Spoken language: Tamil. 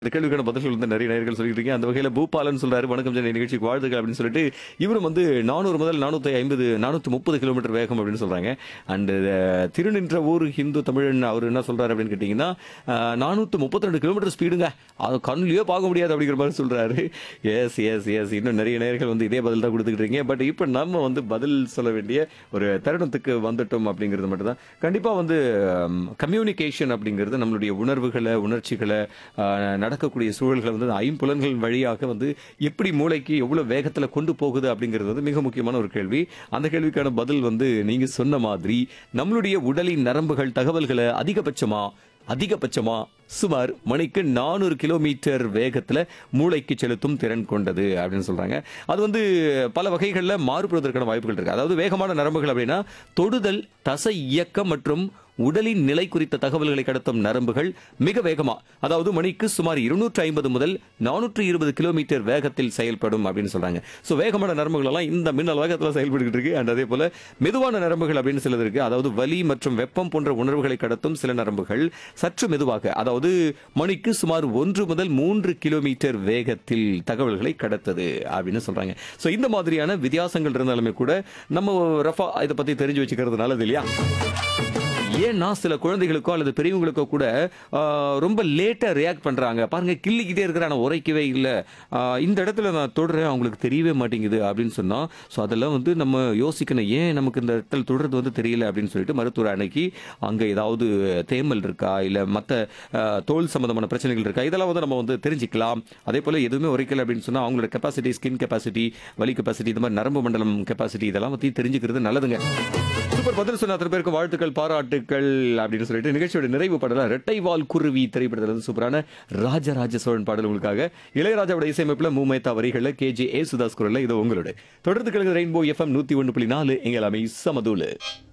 இந்த கேள்விக்கான பதில்கள் வந்து நிறைய நேர்கள் சொல்லிட்டு இருக்கீங்க அந்த வகையில பூபாலன் சொல்றாரு வணக்கம் சென்னை நிகழ்ச்சிக்கு வாழ்த்துக்கள் அப்படின்னு சொல்லிட்டு இவரும் வந்து நானூறு முதல் நானூத்தி ஐம்பது நானூத்தி முப்பது கிலோமீட்டர் வேகம் அப்படின்னு சொல்றாங்க அண்ட் திருநின்ற ஊர் ஹிந்து தமிழன் அவர் என்ன சொல்றாரு அப்படின்னு கேட்டீங்கன்னா நானூத்தி முப்பத்தி ரெண்டு கிலோமீட்டர் ஸ்பீடுங்க அது கண்ணிலேயே பார்க்க முடியாது அப்படிங்கிற மாதிரி சொல்றாரு எஸ் எஸ் எஸ் இன்னும் நிறைய நேர்கள் வந்து இதே பதில் தான் கொடுத்துக்கிட்டு இருக்கீங்க பட் இப்போ நம்ம வந்து பதில் சொல்ல வேண்டிய ஒரு தருணத்துக்கு வந்துட்டோம் அப்படிங்கிறது மட்டும் தான் கண்டிப்பா வந்து கம்யூனிகேஷன் அப்படிங்கிறது நம்மளுடைய உணர்வுகளை உணர்ச்சிகளை ஆஹ், நடக்கக்கூடிய சூழல்களை வந்து ஐம்புலன்கள் வழியாக வந்து எப்படி மூளைக்கு எவ்வளவு வேகத்துல கொண்டு போகுது அப்படிங்கிறது வந்து மிக முக்கியமான ஒரு கேள்வி அந்த கேள்விக்கான பதில் வந்து நீங்க சொன்ன மாதிரி நம்மளுடைய உடலின் நரம்புகள் தகவல்களை அதிகபட்சமா அதிகபட்சமா சுமார் மணிக்கு நானூறு கிலோமீட்டர் வேகத்துல மூளைக்கு செலுத்தும் திறன் கொண்டது அப்படின்னு சொல்றாங்க அது வந்து பல வகைகள்ல மாறுபடுவதற்கான வாய்ப்புகள் இருக்கு அதாவது வேகமான நரம்புகள் அப்படின்னா தொடுதல் தசை இயக்கம் மற்றும் உடலின் நிலை குறித்த தகவல்களை கடத்தும் நரம்புகள் மிக வேகமா அதாவது மணிக்கு சுமார் இருநூற்றி ஐம்பது முதல் நானூற்று இருபது கிலோமீட்டர் வேகத்தில் செயல்படும் அப்படின்னு சொல்றாங்க சோ வேகமான நரம்புகள் எல்லாம் இந்த மின்னல் வேகத்தில் செயல்பட்டு இருக்கு அண்ட் அதே போல மெதுவான நரம்புகள் அப்படின்னு சிலது இருக்கு அதாவது வலி மற்றும் வெப்பம் போன்ற உணர்வுகளை கடத்தும் சில நரம்புகள் சற்று மெதுவாக அதாவது மணிக்கு சுமார் ஒன்று முதல் மூன்று கிலோமீட்டர் வேகத்தில் தகவல்களை கடத்தது அப்படின்னு சொல்றாங்க சோ இந்த மாதிரியான வித்தியாசங்கள் இருந்தாலுமே கூட நம்ம ரஃபா இதை பத்தி தெரிஞ்சு வச்சுக்கிறது நல்லது இல்லையா ஏன்னா சில குழந்தைகளுக்கோ அல்லது பெரியவங்களுக்கோ கூட ஆஹ், ரொம்ப லேட்டா ரியாக்ட் பண்றாங்க பாருங்க கிள்ளிக்கிட்டே இருக்கிற ஆனா உரைக்கவே இல்லை இந்த இடத்துல நான் தொடுறேன் அவங்களுக்கு தெரியவே மாட்டேங்குது அப்படின்னு சொன்னா ஸோ அதெல்லாம் வந்து நம்ம யோசிக்கணும் ஏன் நமக்கு இந்த இடத்துல தொடுறது வந்து தெரியல அப்படின்னு சொல்லிட்டு மருத்துவர் அன்னைக்கு அங்க ஏதாவது தேமல் இருக்கா இல்ல மற்ற தோல் சம்பந்தமான பிரச்சனைகள் இருக்கா இதெல்லாம் வந்து நம்ம வந்து தெரிஞ்சுக்கலாம் அதே போல எதுவுமே உரைக்கல அப்படின்னு சொன்னா அவங்களோட கெப்பாசிட்டி ஸ்கின் கெப்பாசிட்டி வலி கெப்பாசிட்டி இந்த மாதிரி நரம்பு மண்டலம் கெப்பாசிட்டி இதெல்லாம் பத்தி தெரிஞ்சுக்கிறது நல்லதுங்க சூப்பர் பதில் சொன்ன அத்தனை பேருக்கு வாழ்த்துக்கள் பாராட்டுக்கள் அப்படின்னு சொல்லிட்டு நிகழ்ச்சியோட நிறைவு பாடலாம் ரெட்டைவால் குருவி திரைப்படத்துல இருந்து சூப்பரான ராஜராஜ சோழன் பாடல் உங்களுக்காக இளையராஜாவோட இசையமைப்புல மூமேத்தா வரிகள்ல கேஜி ஏ சுதாஸ் குரல்ல இது உங்களோட தொடர்ந்து கிழங்கு ரெயின்போ எஃப்எம் நூத்தி ஒன்று புள்ளி நாலு எங்கள் அமை சமதூலு